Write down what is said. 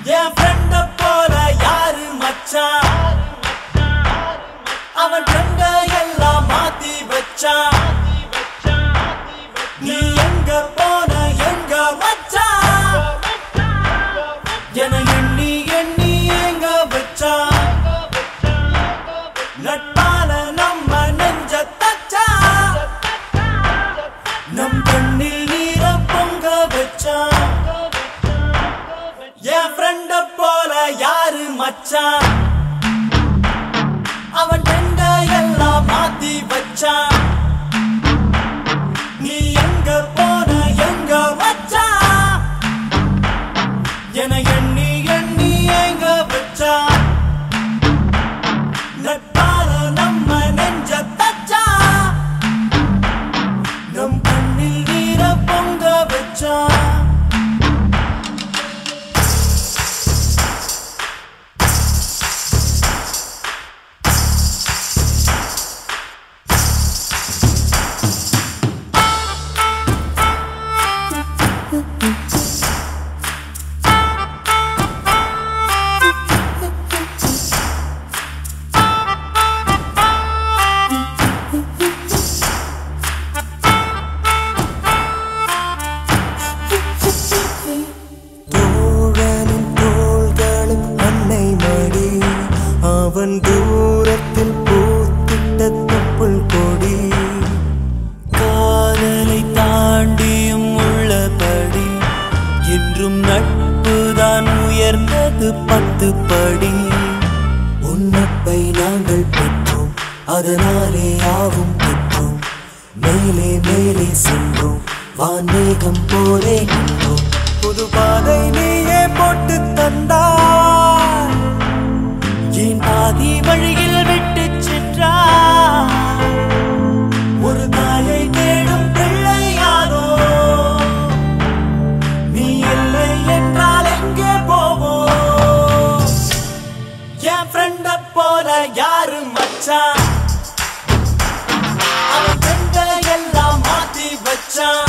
என் ஃப்ரெண்ட போல யாரு மச்சான் அவன் ஃப்ரெண்ட எல்லாம் மாத்தி வச்சான் நீ எங்க போன எங்க மச்சான் என எண்ணி எண்ணி எங்க வச்சான் நட்பால நம்ம நெஞ்ச தச்சா நம் கண்ணில் நீர பொங்க வச்சான் என் ஃப்ரெண்ட போல யாரு மச்சான் அவன் ஃப்ரெண்ட எல்லாம் மாத்தி வச்சான் நீ எங்க போன எங்க மச்சான் என எண்ணி எண்ணி எங்க வச்சான் நட்பால நம்ம நெஞ்ச தச்சா நம் கண்ணில் நீர பொங்க வச்சான் தோழனின் தோள்களும் அன்னை மடி அவன் தூரத்தில் பூத்திட்ட தொப்புள் கொடி காதலை தாண்டியும் உள்ளபடி என்றும் நட்புதான் உயர்ந்தது பத்து படி உன்னப்பை நாங்கள் பெற்றோம் அதனாலே ஆவும் பெற்றோம் மேலே மேலே சென்றோம் வான்மேகம் போலே நின்றோம் புது பாதை நீயே போட்டு தந்தாய் என் பாதி வழியில் விட்டு சென்றார் ஒரு தாயை தேடும் பிள்ளையாதோ நீ இல்லை என்றால் எங்கே போவோம் என் ஃப்ரெண்ட போல யாரு மச்சான் அவன் ஃப்ரெண்ட எல்லாம் மாத்தி வச்சான்